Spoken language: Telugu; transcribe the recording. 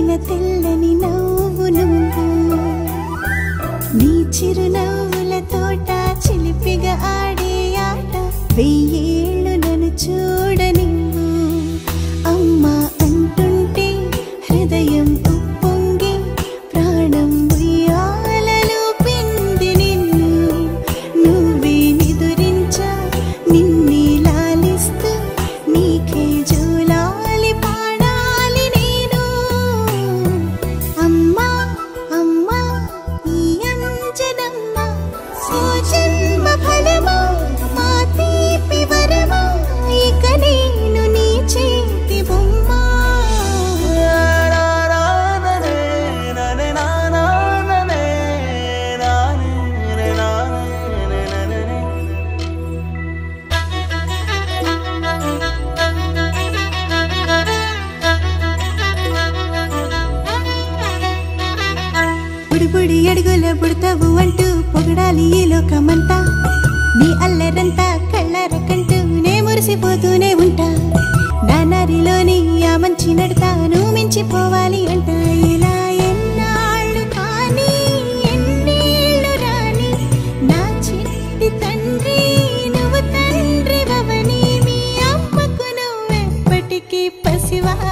దాచిన తెల్లని నవ్వు నువ్వు నీ చిరునవ్వుల తోట చిలిపిగా ఆడే ఆట వెయ్యేళ్ళు నన్ను చూడనివ్వు అమ్మా అంటుంటే హృదయం ఉప్పొంగి ప్రాణం ఉయ్యాలలో పిండి నిన్ను నువ్వే నిదురించా నిన్నే లాలిస్తూ నీకే జోలాలి పాడాలి నేను అమ్మా అమ్మా ఈ అంజనమ్మ స్వజన్మ ఫలమా మా తీపి వరమా ఇక నేను నీ చేతి బొమ్మ బుడి బుడి అడుగుల బుడతావు అంటూ పొగడాలి ఈ లోకమంతా నీ అల్లరంతా కళ్ళరకంటూ నే మురిసిపోతూనే ఉంటా నా నరిలోని ఆ మంచి నడతాను మించిపోవాలి అంట ఇలా ఎన్నాళ్ళు కానీ ఎన్నేళ్ళు రాని నా చిట్టి తండ్రి నువ్వు తండ్రి వవని మీ అమ్మకు నువ్వెప్పటికీ పసివా